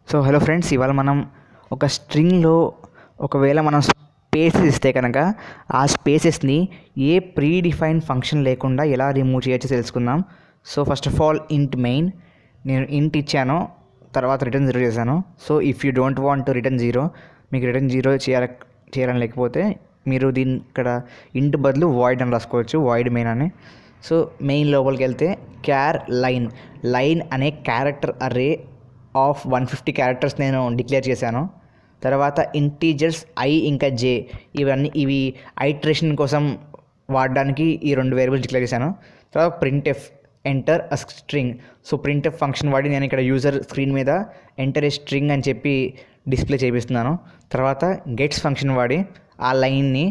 so hello friends ఇవాళ మనం ఒక స్ట్రింగ్లో ఒకవేళ మనం స్పేసెస్ ఇస్తే కనుక ఆ స్పేసెస్ని ఏ ప్రీ డిఫైన్ ఫంక్షన్ లేకుండా ఎలా రిమూవ్ చేయొచ్చో తెలుసుకుందాం so first of all int main నేను ఇంట్ ఇచ్చాను తర్వాత రిటర్న్ జీరో చేశాను so if you don't want return zero మీకు రిటర్న్ జీరో చేయాల చేయాలని లేకపోతే మీరు దీని ఇక్కడ ఇంట్ బదులు వాయిడ్ అని రాసుకోవచ్చు వాయిడ్ మెయిన్ అని సో మెయిన్ లోపలికి వెళ్తే క్యార్ లైన్ లైన్ అనే character array of one fifty characters నేను డిక్లేర్ చేశాను తర్వాత ఇంటీజర్స్ ఐ ఇంకా జే ఇవన్నీ ఇవి ఐట్రేషన్ కోసం వాడడానికి ఈ రెండు వేరియబుల్స్ డిక్లేర్ చేశాను తర్వాత printf enter a string so printf function వాడి నేను ఇక్కడ యూజర్ స్క్రీన్ మీద ఎంటర్ ఏ స్ట్రింగ్ అని చెప్పి డిస్ప్లే చేపిస్తున్నాను తర్వాత గెట్స్ ఫంక్షన్ వాడి ఆ లైన్ని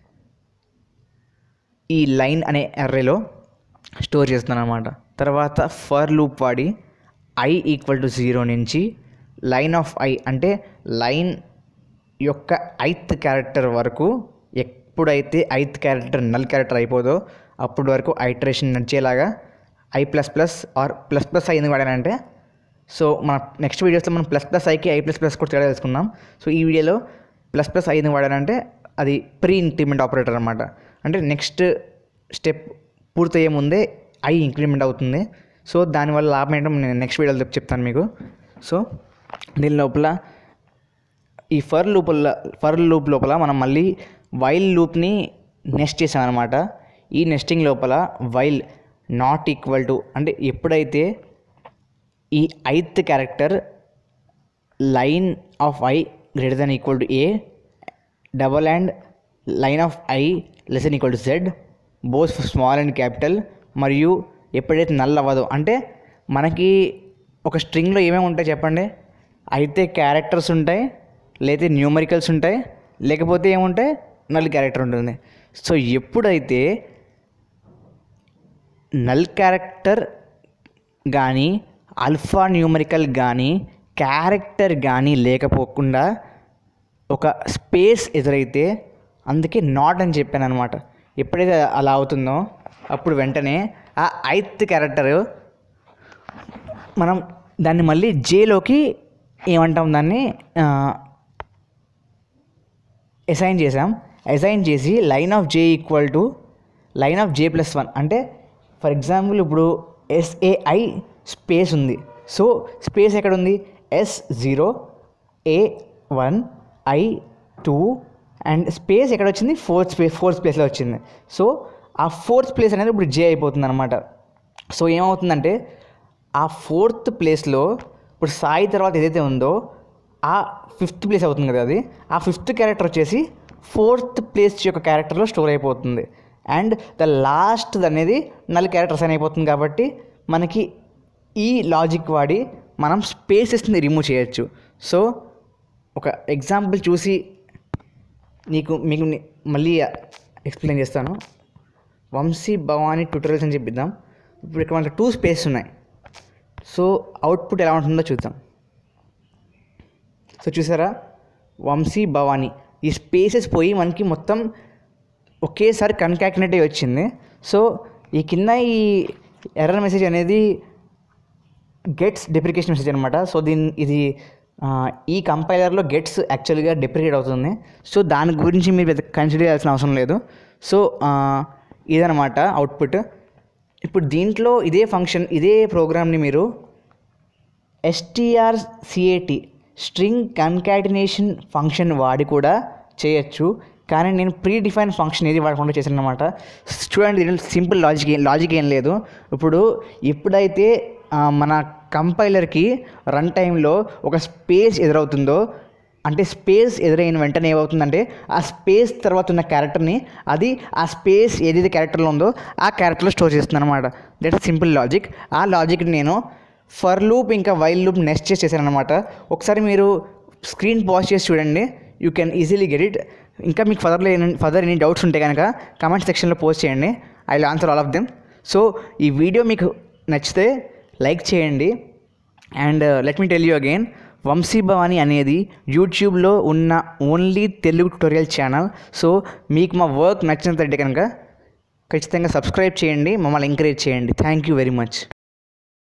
ఈ లైన్ అనే అర్రేలో స్టోర్ చేస్తున్నాను అనమాట తర్వాత ఫర్ లూప్ వాడి ఐ ఈక్వల్ టు జీరో నుంచి లైన్ ఆఫ్ ఐ అంటే లైన్ యొక్క ఐత్ క్యారెక్టర్ వరకు ఎప్పుడైతే ఐత్ క్యారెక్టర్ నల్ క్యారెక్టర్ అయిపోదో అప్పటి వరకు ఐటరేషన్ నడిచేలాగా i plus plus or plus plus i ఎందుకు వాడానంటే సో మన నెక్స్ట్ వీడియోస్లో మనం ప్లస్ ప్లస్ ఐకి ఐ ప్లస్ ప్లస్ కూడా తేడా తెలుసుకుందాం సో ఈ వీడియోలో ప్లస్ ప్లస్ ఐ ఎందుకు వాడానంటే అది ప్రీ ఇంక్రిమెంట్ ఆపరేటర్ అనమాట అంటే నెక్స్ట్ స్టెప్ పూర్తయ్యే ముందే ఐ ఇంక్రిమెంట్ అవుతుంది సో దానివల్ల లాభం ఏంటో నేను నెక్స్ట్ వీడియోలో చెప్తాను మీకు సో దీని లోపల ఈ ఫర్ లూపల ఫర్ లూప్ లోపల మనం మళ్ళీ వైల్ లూప్ని నెస్ట్ చేసామన్నమాట ఈ నెస్టింగ్ లోపల వైల్ నాట్ ఈక్వల్ టు అంటే ఎప్పుడైతే ఈ ith character line of i greater than equal to A double and line of i less than equal to Z both small and capital మరియు ఎప్పుడైతే null అవ్వదో అంటే మనకి ఒక స్ట్రింగ్లో ఏమేమి ఉంటాయి చెప్పండి అయితే క్యారెక్టర్స్ ఉంటాయి లేకపోతే న్యూమరికల్స్ ఉంటాయి లేకపోతే ఏముంటాయి నల్ క్యారెక్టర్ ఉంటుంది సో ఎప్పుడైతే నల్ క్యారెక్టర్ కానీ అల్ఫా న్యూమరికల్ కానీ క్యారెక్టర్ కానీ లేకపోకుండా ఒక స్పేస్ ఎదురైతే అందుకే నాట్ అని చెప్పాను అనమాట ఎప్పుడైతే అలా అవుతుందో అప్పుడు వెంటనే ఆ ఐత్ క్యారెక్టర్ మనం దాన్ని మళ్ళీ జేలోకి ఏమంటాం దాన్ని అసైన్ చేసాం అసైన్ చేసి line of j equal to line of j plus one అంటే ఫర్ ఎగ్జాంపుల్ ఇప్పుడు ఎస్ఏఐ స్పేస్ ఉంది సో స్పేస్ ఎక్కడ ఉంది S zero A one I two and space ఎక్కడ వచ్చింది ఫోర్త్ స్పేస్ ఫోర్త్ ప్లేస్లో వచ్చింది సో ఆ ఫోర్త్ ప్లేస్ అనేది ఇప్పుడు జే అయిపోతుంది అనమాట సో ఏమవుతుందంటే ఆ ఫోర్త్ ప్లేస్లో ఇప్పుడు సాయి తర్వాత ఏదైతే ఉందో ఆ ఫిఫ్త్ ప్లేస్ అవుతుంది కదా అది ఆ ఫిఫ్త్ క్యారెక్టర్ వచ్చేసి ఫోర్త్ ప్లేస్ యొక్క క్యారెక్టర్లో స్టోర్ అయిపోతుంది అండ్ ద లాస్ట్ అనేది నల్ క్యారెక్టర్స్ అని అయిపోతుంది కాబట్టి మనకి ఈ లాజిక్ వాడి మనం స్పేసెస్ని రిమూవ్ చేయొచ్చు సో ఒక ఎగ్జాంపుల్ చూసి నీకు మీకు ని- మళ్ళీ ఎక్స్ప్లెయిన్ చేస్తాను వంశీ భవానీ ట్యూటోరియల్స్ అని చెప్పిద్దాం ఇప్పుడు ఇక్కడ మనకి టూ స్పేస్ ఉన్నాయి సో అవుట్పుట్ ఎలా ఉంటుందో చూద్దాం సో చూసారా వంశీ భవానీ ఈ స్పేసెస్ పోయి మనకి మొత్తం ఒకేసారి కన్కాకినట్టే వచ్చింది సో ఈ కింద ఈ ఎర్రర్ మెసేజ్ అనేది గెట్స్ డెప్రికేషన్ మెసేజ్ అనమాట సో దీని ఇది ఆ, ఈ కంపైలర్లో గెట్స్ యాక్చువల్గా డెప్రికేట్ అవుతుంది సో దాని గురించి మీరు పెద్ద కన్సిడర్ చేయాల్సిన అవసరం లేదు సో ఆ, ఇదనమాట అవుట్పుట్ ఇప్పుడు దీంట్లో ఇదే ఫంక్షన్ ఇదే ప్రోగ్రామ్ని మీరు STR CAT string concatenation function వాడి కూడా చేయొచ్చు కానీ నేను ప్రీ డిఫైన్ ఫంక్షన్ ఏది వాడకుండా చేశాను అనమాట చూడండి దీంట్లో సింపుల్ లాజిక్ లాజిక్ ఏం లేదు ఇప్పుడు ఎప్పుడైతే ఆ, మన కంపైలర్కి రన్ టైంలో ఒక స్పేస్ ఎదురవుతుందో అంటే స్పేస్ ఎదురైన వెంటనే ఏమవుతుందంటే ఆ స్పేస్ తర్వాత ఉన్న క్యారెక్టర్ని అది ఆ స్పేస్ ఏదైతే క్యారెక్టర్లో ఉందో ఆ క్యారెక్టర్లో స్టోర్ చేస్తుంది అనమాట దట్ సింపుల్ లాజిక్ ఆ లాజిక్ని నేను ఫర్ లూప్ ఇంకా వైల్ లూప్ నెక్స్ట్ చేసి చేశాను అనమాట ఒకసారి మీరు స్క్రీన్ పాజ్ చేసి చూడండి you can easily get it ఇంకా మీకు ఫర్దర్లో ఫర్దర్ ఎనీ డౌట్స్ ఉంటే కనుక కామెంట్ సెక్షన్లో పోస్ట్ చేయండి I will answer all of them so ఈ వీడియో మీకు నచ్చితే లైక్ చేయండి and let me tell you again Vamshi Bhavani అనేది యూట్యూబ్లో ఉన్న only Telugu tutorial channel so మీకు మా వర్క్ నచ్చినట్లయితే కనుక ఖచ్చితంగా సబ్స్క్రైబ్ చేయండి మమ్మల్ని ఎంకరేజ్ చేయండి థ్యాంక్ యూ వెరీ మచ్